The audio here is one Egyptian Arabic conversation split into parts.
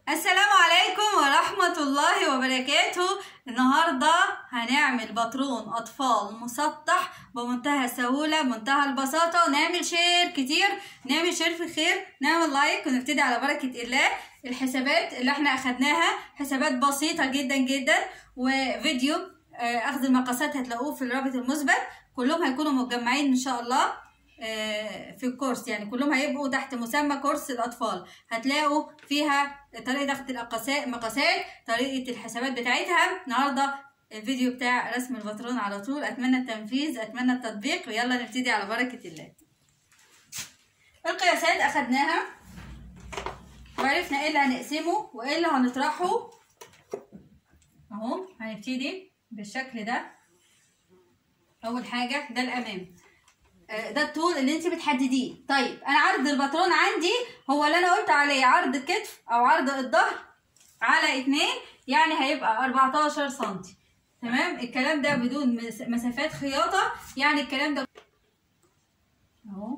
السلام عليكم ورحمة الله وبركاته النهاردة هنعمل باترون أطفال مسطح بمنتهى السهولة بمنتهى البساطة ونعمل شير كتير نعمل شير في خير نعمل لايك ونبتدي على بركة الله الحسابات اللي احنا أخدناها حسابات بسيطة جدا جدا وفيديو آه، أخذ المقاسات هتلاقوه في الرابط المثبت كلهم هيكونوا متجمعين إن شاء الله آه، في الكورس يعني كلهم هيبقوا تحت مسمى كورس الأطفال هتلاقوا فيها طريقة أخذ الأقاسات مقاسات طريقة الحسابات بتاعتها النهاردة الفيديو بتاع رسم الباترون على طول أتمنى التنفيذ أتمنى التطبيق ويلا نبتدي على بركة الله القياسات أخدناها وعرفنا ايه اللي هنقسمه وايه اللي هنطرحه اهو هنبتدي بالشكل ده اول حاجه ده الامام آه، ده الطول اللي انت بتحدديه طيب انا عرض الباترون عندي هو اللي انا قلت عليه عرض الكتف او عرض الظهر على اتنين يعني هيبقى 14 سنتي تمام الكلام ده بدون مس- مسافات خياطة يعني الكلام ده اهو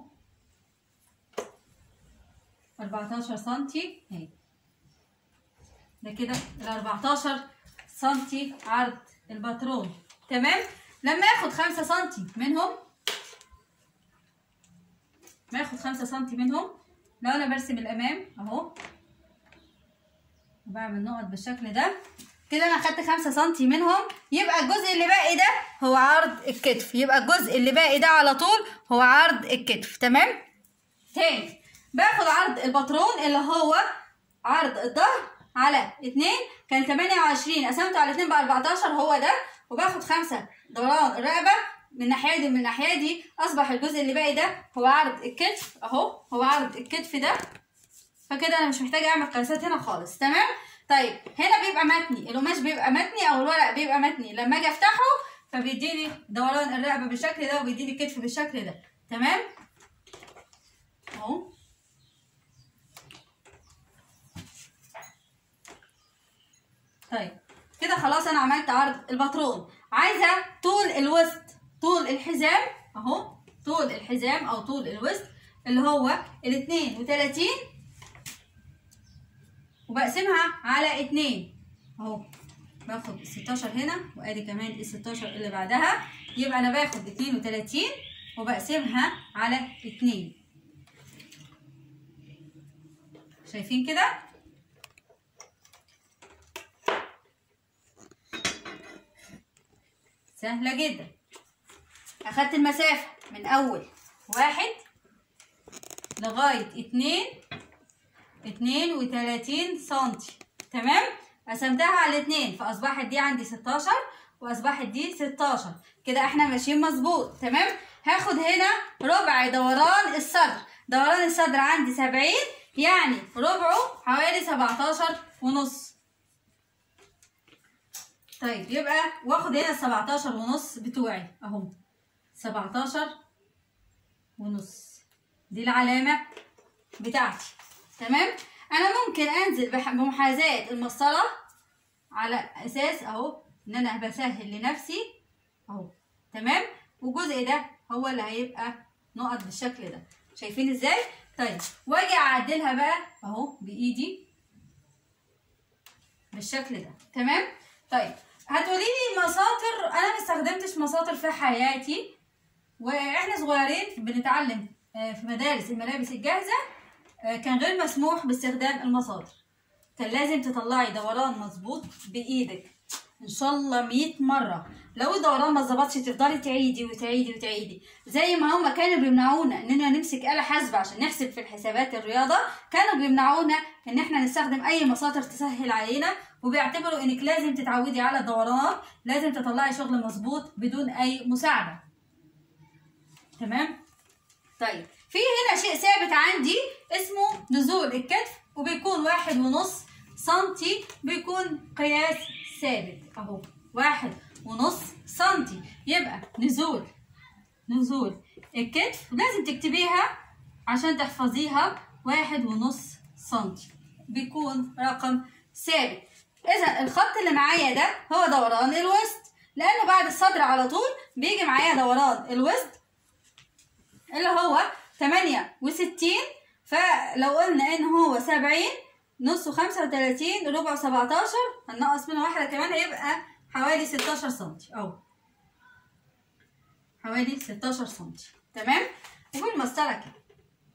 14 سنتي اهي ده كده ال 14 سنتي عرض الباترون تمام لما اخد 5 سنتي منهم باخد خمسة سنتي منهم لو انا برسم الامام اهو وبعمل نقط بالشكل ده كده انا خدت خمسة سنتي منهم يبقى الجزء اللي باقي ده هو عرض الكتف يبقى الجزء اللي باقي ده على طول هو عرض الكتف تمام تاني باخد عرض الباترون اللي هو عرض الظهر على اتنين كان تمانية وعشرين قسمته على اتنين بقى اربعتاشر هو ده وباخد خمسة دوران الرقبة من الناحية دي ومن الناحية دي أصبح الجزء اللي باقي ده هو عرض الكتف أهو هو عرض الكتف ده فكده أنا مش محتاجة أعمل قياسات هنا خالص تمام طيب هنا بيبقى متني القماش بيبقى متني أو الورق بيبقى متني لما أجي أفتحه فبيديني دوران الرقبة بالشكل ده وبيديني الكتف بالشكل ده تمام أهو طيب كده خلاص انا عملت عرض الباترون عايزه طول الوسط طول الحزام اهو طول الحزام او طول الوسط اللي هو ال 32 وبقسمها على اتنين اهو باخد ال 16 هنا وادي كمان ال 16 اللي بعدها يبقى انا باخد 32 وبقسمها على اتنين شايفين كده سهلة جدا أخدت المسافة من أول واحد لغاية اتنين اتنين وتلاتين سنتي تمام قسمتها على الاتنين فأصبحت دي عندي ستاشر وأصبحت دي ستاشر كده احنا ماشيين مظبوط تمام هاخد هنا ربع دوران الصدر دوران الصدر عندي سبعين يعني ربعه حوالي سبعتاشر ونص طيب يبقى واخد هنا السبعتاشر ونص بتوعي اهو سبعتاشر ونص دي العلامة بتاعتي تمام انا ممكن انزل بح- بمحاذاة المسطرة على اساس اهو ان انا بسهل لنفسي اهو تمام والجزء ده هو اللي هيبقى نقط بالشكل ده شايفين ازاي طيب واجي اعدلها بقى اهو بايدي بالشكل ده تمام طيب هتقولي لي مساطر انا ما استخدمتش مساطر في حياتي واحنا صغيرين بنتعلم آه، في مدارس الملابس الجاهزه آه، كان غير مسموح باستخدام المساطر كان لازم تطلعي دوران مظبوط بايدك ان شاء الله 100 مره لو الدوران ما ظبطش تفضلي تعيدي وتعيدي وتعيدي زي ما هما كانوا بيمنعونا اننا نمسك آلة حاسبة عشان نحسب في الحسابات الرياضة كانوا بيمنعونا ان احنا نستخدم اي مساطر تسهل علينا وبيعتبروا انك لازم تتعودي على الدورانات لازم تطلعي شغل مظبوط بدون اي مساعدة تمام طيب في هنا شيء ثابت عندي اسمه نزول الكتف وبيكون واحد ونص سنتي بيكون قياس ثابت اهو واحد ونص سنتي يبقى نزول نزول الكتف لازم تكتبيها عشان تحفظيها واحد ونص سنتي بيكون رقم ثابت اذا الخط اللي معايا ده هو دوران الوسط لانه بعد الصدر على طول بيجي معايا دوران الوسط اللي هو 68 فلو قلنا ان هو 70 نصه خمسة وتلاتين ربع سبعتاشر هنقص منه واحدة كمان هيبقى حوالي ستاشر سنتي اهو حوالي ستاشر سنتي تمام وبالمسطرة كده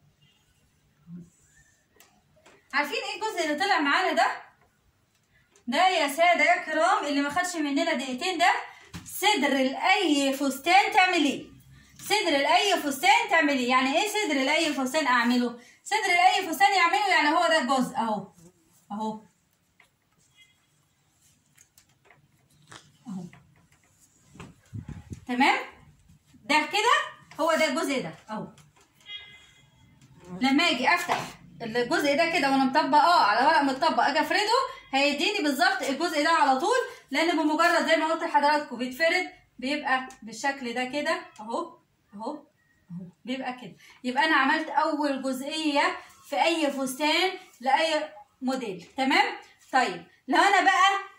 عارفين ايه الجزء اللي طلع معانا ده ده يا سادة يا كرام اللي ما خدش مننا دقيقتين ده صدر لأي فستان تعمليه صدر لأي فستان تعمليه يعني ايه صدر لأي فستان اعمله صدر لأي فستان يعمله يعني هو ده الجزء اهو اهو اهو تمام ده كده هو ده الجزء ده اهو لما اجي افتح الجزء ده كده وانا مطبقاه على ورق متطبق اجي افرده هيديني بالظبط الجزء ده على طول لان بمجرد زي ما قلت لحضراتكم بيتفرد بيبقى بالشكل ده كده اهو اهو اهو بيبقى كده يبقى انا عملت اول جزئيه في اي فستان لاي موديل تمام طيب لو انا بقى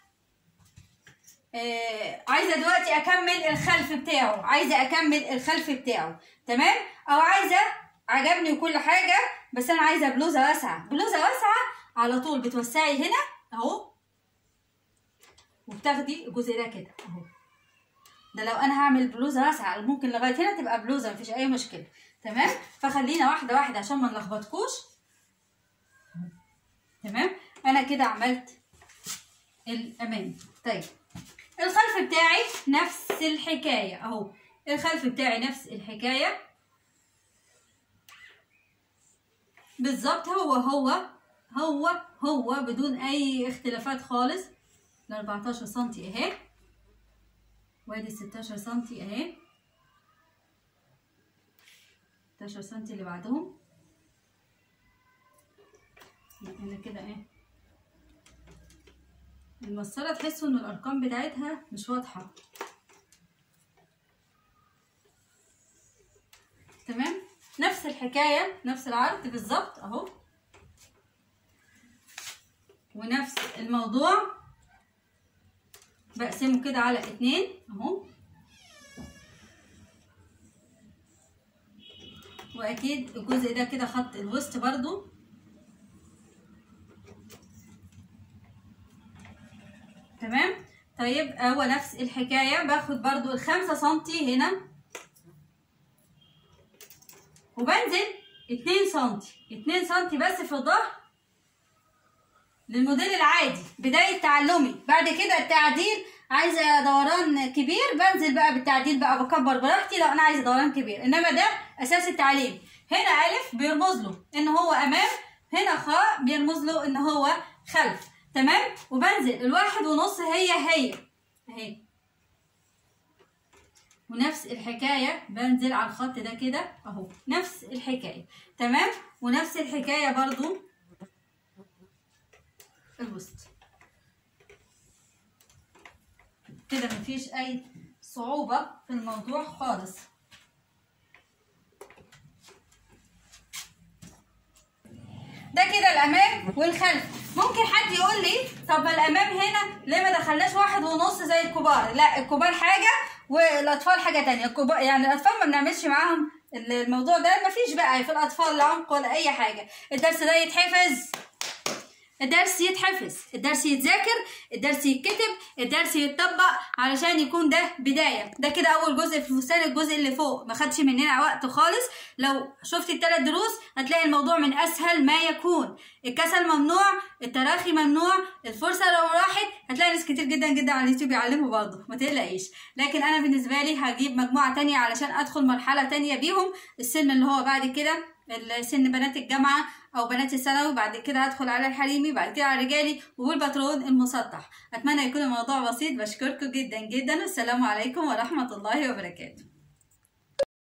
آه عايزه دلوقتي اكمل الخلف بتاعه عايزه اكمل الخلف بتاعه تمام او عايزه عجبني وكل حاجه بس انا عايزه بلوزه واسعه بلوزه واسعه على طول بتوسعي هنا اهو وبتاخدي الجزء ده كده اهو ده لو انا هعمل بلوزه واسعه ممكن لغايه هنا تبقى بلوزه مفيش اي مشكله تمام فخلينا واحده واحده عشان ما نلخبطكوش تمام انا كده عملت الامام طيب الخلف بتاعي نفس الحكايه اهو الخلف بتاعي نفس الحكايه بالظبط هو هو هو هو بدون اي اختلافات خالص ال 14 سنتي اهي وادي 16 سنتي اهي 16 سنتي اللي بعدهم هنا كده اهي المسطرة تحسوا ان الارقام بتاعتها مش واضحة تمام نفس الحكاية نفس العرض بالظبط اهو ونفس الموضوع بقسمه كده على اتنين اهو واكيد الجزء ده كده خط الوسط برضو تمام طيب هو نفس الحكاية باخد برضو الخمسة سنتي هنا وبنزل اتنين سنتي اتنين سنتي بس في الظهر للموديل العادي بداية تعلمي بعد كده التعديل عايزة دوران كبير بنزل بقى بالتعديل بقى بكبر براحتي لو انا عايزة دوران كبير انما ده اساس التعليم هنا الف بيرمز له ان هو امام هنا خاء بيرمز له ان هو خلف تمام وبنزل الواحد ونص هي هي اهي ونفس الحكاية بنزل على الخط ده كده اهو نفس الحكاية تمام ونفس الحكاية برضو الوسط كده مفيش اي صعوبة في الموضوع خالص ده كده الامام والخلف ممكن حد يقول لي طب ما الامام هنا ليه ما دخلناش واحد ونص زي الكبار لا الكبار حاجه والاطفال حاجه تانية الكبار يعني الاطفال ما بنعملش معاهم الموضوع ده ما فيش بقى في الاطفال لا عمق ولا اي حاجه الدرس ده يتحفظ الدرس يتحفظ الدرس يتذاكر الدرس يتكتب الدرس يتطبق علشان يكون ده بداية ده كده أول جزء في الفستان الجزء اللي فوق ما خدش مننا وقت خالص لو شفتي الثلاث دروس هتلاقي الموضوع من أسهل ما يكون الكسل ممنوع التراخي ممنوع الفرصة لو راحت هتلاقي ناس كتير جدا جدا على اليوتيوب يعلموا برضه ما تقلقيش لكن أنا بالنسبة لي هجيب مجموعة تانية علشان أدخل مرحلة تانية بيهم السن اللي هو بعد كده سن بنات الجامعة أو بنات الثانوي بعد كده هدخل على الحريمي بعد كده على الرجالي والباترون المسطح أتمنى يكون الموضوع بسيط بشكركم جدا جدا والسلام عليكم ورحمة الله وبركاته